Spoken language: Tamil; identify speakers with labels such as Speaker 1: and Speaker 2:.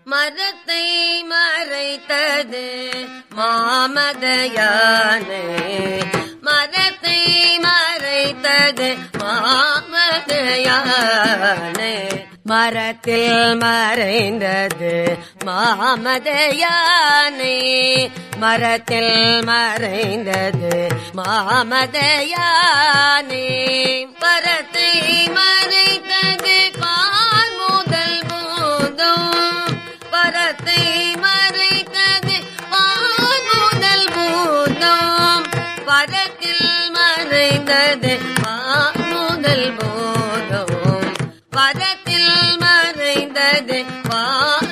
Speaker 1: மரத்தை மறைத்தது மாமதயானே மரத்தை மறைத்தது மாமதயானே மரத்தில் மறைந்தது மாமதயானே மரத்தில் மறைந்தது மாமதயானே பரத்தை மறைத்தது பால் முதல் பூதம் பரத்தை மறைத்தது பால் முதல் பூதம் பரத்தில் மறைந்தது பால் முதல் பூதம் பரத்தில் மறைந்தது பால்